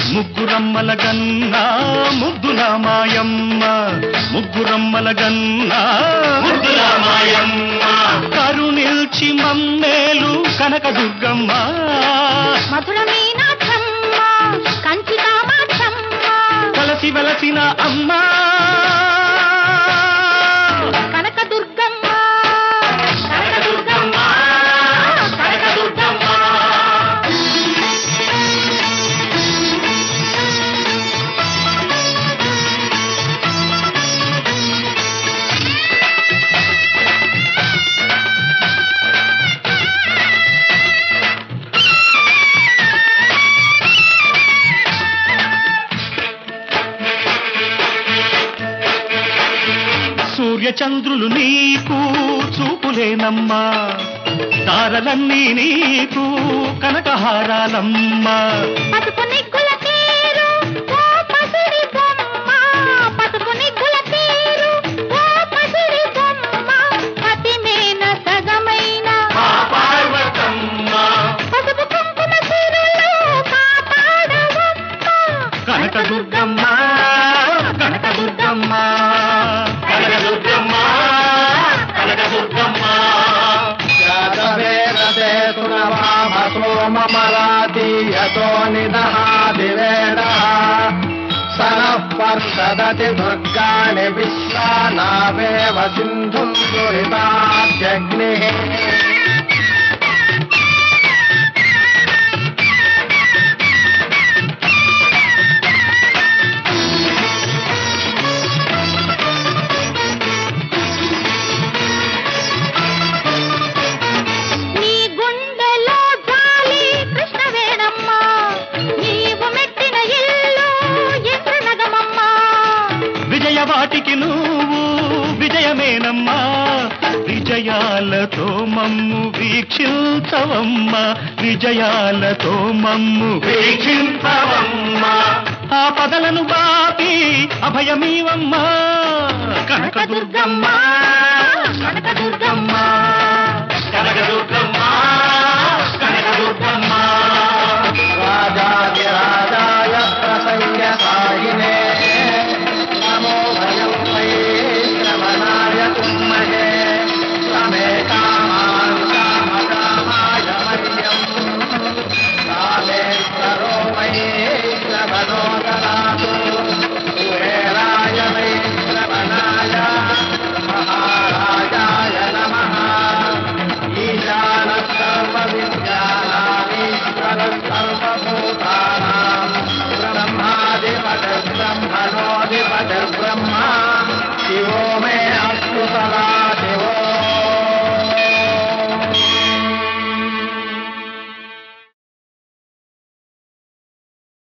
ముగ్గురమ్మల గన్నా ముద్దుల మాయమ్మ ముగ్గురమ్మల గన్నా ముద్దుల మాయమ్మ కరుణిల్చి మమ్మేలు కనక దుర్గమ్మ మధుర మీనాక్షమ్మ కంచి కామాక్షమ్మ కలసి వెలసిన అమ్మా కనక దుర్గమ్మ కనక దుర్గమ్మ కనక దుర్గమ్మ సూర్యచంద్రులు నీకు చూపులేనమ్మా తారలన్నీ నీకు కనకహారాలమ్మా పసుపు నిగ్గుల తీరు ఓ పసిడి బొమ్మ పసుపు నిగ్గుల తీరు ఓ పసిడి బొమ్మ పతిమేన సగమైన పసుపు కుంకుమ సిరులు కాపాడవమ్మ కనక దుర్గమ్మ కనక దుర్గమ్మ కనక దుర్గమ్మ కనక దుర్గమ్మ యాదవేరతే సురవామసోమమరాతి యతో నిదహాదివేడः సనః పర్షదతి దుర్గాణి విశ్వానావేవ సింధుం దురితాద్యగ్నిः నీ గుండెలో జాలి కృష్ణవేణమ్మ నీవు మెట్టిన ఇల్లు ఇంద్రనగమమ్మ విజయవాటికి నువ్వు విజయమేనమ్మా విజయాలతో మమ్ము వీక్షించవమ్మా విజయాలతో మమ్ము వీక్షించవమ్మా ఆ పదలను బాపి అభయమీవమ్మా కనక దుర్గమ్మ కనక దుర్గమ్మ కనక దుర్గమ్మ